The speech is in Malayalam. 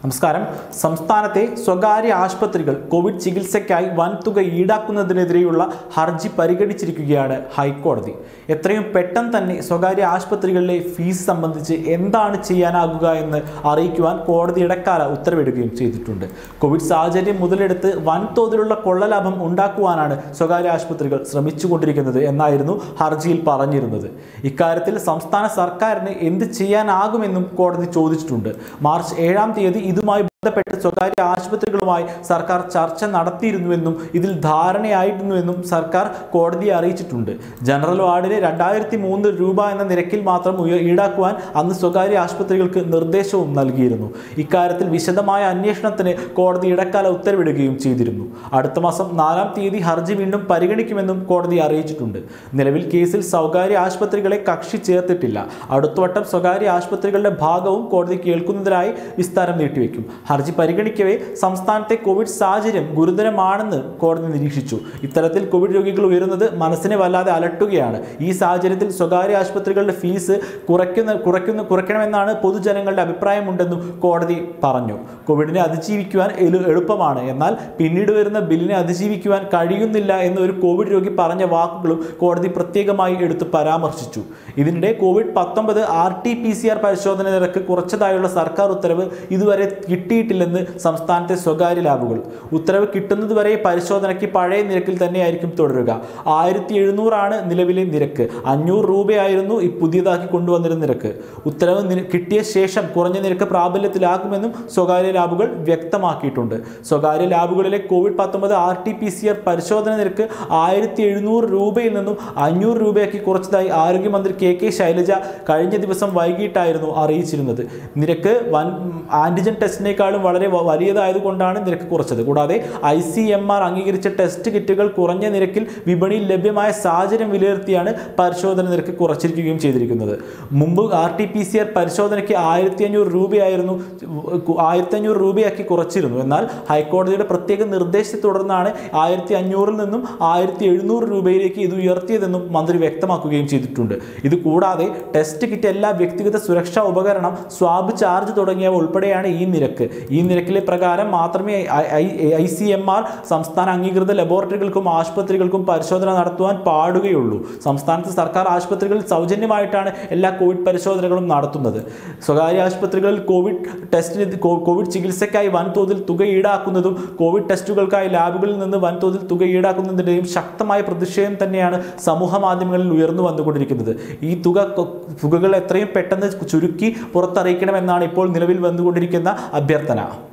നമസ്കാരം സംസ്ഥാനത്തെ സ്വകാര്യ ആശുപത്രികൾ കോവിഡ് ചികിത്സയ്ക്കായി വൻതുക ഈടാക്കുന്നതിനെതിരെയുള്ള ഹർജി പരിഗണിച്ചിരിക്കുകയാണ് ഹൈക്കോടതി എത്രയും പെട്ടെന്ന് തന്നെ സ്വകാര്യ ആശുപത്രികളിലെ ഫീസ് സംബന്ധിച്ച് എന്താണ് ചെയ്യാനാകുക എന്ന് അറിയിക്കുവാൻ കോടതി ഇടക്കാല ഉത്തരവിടുകയും ചെയ്തിട്ടുണ്ട് കോവിഡ് സാഹചര്യം മുതലെടുത്ത് വൻതോതിലുള്ള കൊള്ളലാഭം ഉണ്ടാക്കുവാനാണ് സ്വകാര്യ ആശുപത്രികൾ ശ്രമിച്ചുകൊണ്ടിരിക്കുന്നത് എന്നായിരുന്നു ഹർജിയിൽ പറഞ്ഞിരുന്നത് ഇക്കാര്യത്തിൽ സംസ്ഥാന സർക്കാരിന് എന്ത് ചെയ്യാനാകുമെന്നും കോടതി ചോദിച്ചിട്ടുണ്ട് മാർച്ച് ഏഴാം തീയതി ഇതുമായി ബന്ധപ്പെട്ട് സ്വകാര്യ ആശുപത്രികളുമായി സർക്കാർ ചർച്ച നടത്തിയിരുന്നുവെന്നും ഇതിൽ ധാരണയായിരുന്നുവെന്നും സർക്കാർ കോടതിയെ അറിയിച്ചിട്ടുണ്ട് ജനറൽ വാർഡിന് രണ്ടായിരത്തി മൂന്ന് രൂപ എന്ന നിരക്കിൽ മാത്രം ഉയ- ഈടാക്കുവാൻ അന്ന് സ്വകാര്യ ആശുപത്രികൾക്ക് നിർദ്ദേശവും നൽകിയിരുന്നു ഇക്കാര്യത്തിൽ വിശദമായ അന്വേഷണത്തിന് കോടതി ഇടക്കാല ഉത്തരവിടുകയും ചെയ്തിരുന്നു അടുത്ത മാസം നാലാം തീയതി ഹർജി വീണ്ടും പരിഗണിക്കുമെന്നും കോടതി അറിയിച്ചിട്ടുണ്ട് നിലവിൽ കേസിൽ സ്വകാര്യ ആശുപത്രികളെ കക്ഷി ചേർത്തിട്ടില്ല അടുത്തവട്ടം സ്വകാര്യ ആശുപത്രികളുടെ ഭാഗവും കോടതി കേൾക്കുന്നതിനായി വിസ്താരം നീട്ടിവെക്കും ഹർജി പരിഗണിക്കവേ സംസ്ഥാനത്തെ കോവിഡ് സാഹചര്യം ഗുരുതരമാണെന്ന് കോടതി നിരീക്ഷിച്ചു ഇത്തരത്തിൽ കോവിഡ് രോഗികൾ ഉയരുന്നത് മനസ്സിനെ വല്ലാതെ അലട്ടുകയാണ് ഈ സാഹചര്യത്തിൽ സ്വകാര്യ ആശുപത്രികളുടെ ഫീസ് കുറയ്ക്കുന്ന കുറയ്ക്കുന്ന കുറയ്ക്കണമെന്നാണ് പൊതുജനങ്ങളുടെ അഭിപ്രായമുണ്ടെന്നും കോടതി പറഞ്ഞു കോവിഡിനെ അതിജീവിക്കുവാൻ എളു- എളുപ്പമാണ് എന്നാൽ പിന്നീട് വരുന്ന ബില്ലിനെ അതിജീവിക്കുവാൻ കഴിയുന്നില്ല എന്ന് ഒരു കോവിഡ് രോഗി പറഞ്ഞ വാക്കുകളും കോടതി പ്രത്യേകമായി എടുത്ത് പരാമർശിച്ചു ഇതിനിടെ കോവിഡ് പത്തൊമ്പത് R T P C R പരിശോധന നിരക്ക് കുറച്ചതായുള്ള സർക്കാർ ഉത്തരവ് ഇതുവരെ കിട്ടിയിട്ടില്ലെന്ന് സംസ്ഥാനത്തെ സ്വകാര്യ ലാബുകൾ ഉത്തരവ് കിട്ടുന്നതുവരെ പരിശോധനയ്ക്ക് പഴയ നിരക്കിൽ തന്നെയായിരിക്കും തുടരുക ആയിരത്തി എഴുന്നൂറാണ് നിലവിലെ നിരക്ക് അഞ്ഞൂറ് രൂപയായിരുന്നു ഈ പുതിയതാക്കി കൊണ്ടുവന്നിരുന്ന നിരക്ക് ഉത്തരവ് നിര- കിട്ടിയ ശേഷം കുറഞ്ഞ നിരക്ക് പ്രാബല്യത്തിലാക്കുമെന്നും സ്വകാര്യ ലാബുകൾ വ്യക്തമാക്കിയിട്ടുണ്ട് സ്വകാര്യ ലാബുകളിലെ കോവിഡ് പത്തൊമ്പത് R T P C R പരിശോധന നിരക്ക് ആയിരത്തി എഴുന്നൂറ് രൂപയിൽ നിന്നും അഞ്ഞൂറ് രൂപയാക്കി കുറച്ചതായി ആരോഗ്യമന്ത്രി കെ കെ ശൈലജ കഴിഞ്ഞ ദിവസം വൈകിട്ടായിരുന്നു അറിയിച്ചിരുന്നത് നിരക്ക് വൻ ആന്റിജൻ ടെസ്റ്റിനേക്കാളും വളരെ വ- വലിയതായതുകൊണ്ടാണ് നിരക്ക് കുറച്ചത് കൂടാതെ ഐ സി എം ആർ അംഗീകരിച്ച ടെസ്റ്റ് കിറ്റുകൾ കുറഞ്ഞ നിരക്കിൽ വിപണിയിൽ ലഭ്യമായ സാഹചര്യം വിലയിരുത്തിയാണ് പരിശോധന നിരക്ക് കുറച്ചിരിക്കുകയും ചെയ്തിരിക്കുന്നത് മുമ്പ് R T P C R പരിശോധനയ്ക്ക് ആയിരത്തി അഞ്ഞൂറ് രൂപയായിരുന്നു ആയിരത്തി അഞ്ഞൂറ് രൂപയാക്കി കുറച്ചിരുന്നു എന്നാൽ ഹൈക്കോടതിയുടെ പ്രത്യേക നിർദ്ദേശത്തെ തുടർന്നാണ് ആയിരത്തി അഞ്ഞൂറിൽ നിന്നും ആയിരത്തി എഴുന്നൂറ് രൂപയിലേക്ക് ഇത് ഉയർത്തിയതെന്നും മന്ത്രി വ്യക്തമാക്കുകയും ചെയ്തിട്ടുണ്ട് ഇത് കൂടാതെ ടെസ്റ്റ് കിറ്റ് എല്ലാ വ്യക്തിഗത സുരക്ഷാ ഉപകരണം സ്വാബ് ചാർജ് തുടങ്ങിയവ ഉൾപ്പെടെയാണ് ഈ നിരക്ക് ഈ നിരക്കിലെ പ്രകാരം മാത്രമേ ഐ സി എം ആർ സംസ്ഥാന അംഗീകൃത ലബോറട്ടറികൾക്കും ആശുപത്രികൾക്കും പരിശോധന നടത്തുവാൻ പാടുകയുള്ളൂ സംസ്ഥാനത്ത് സർക്കാർ ആശുപത്രികളിൽ സൗജന്യമായിട്ടാണ് എല്ലാ കോവിഡ് പരിശോധനകളും നടത്തുന്നത് സ്വകാര്യ ആശുപത്രികളിൽ കോവിഡ് ടെസ്റ്റിന് കോ- കോവിഡ് ചികിത്സയ്ക്കായി വൻതോതിൽ തുക ഈടാക്കുന്നതും കോവിഡ് ടെസ്റ്റുകൾക്കായി ലാബുകളിൽ നിന്ന് വൻതോതിൽ തുക ഈടാക്കുന്നതിൻ്റെയും ശക്തമായ പ്രതിഷേധം തന്നെയാണ് സമൂഹ മാധ്യമങ്ങളിൽ ഉയർന്നു വന്നുകൊണ്ടിരിക്കുന്നത് ഈ തുക കൊ- തുകകൾ എത്രയും പെട്ടെന്ന് ചുരുക്കി പുറത്തറിയിക്കണമെന്നാണ് ഇപ്പോൾ നിലവിൽ വന്നുകൊണ്ടിരിക്കുന്ന അഭ്യർത്ഥന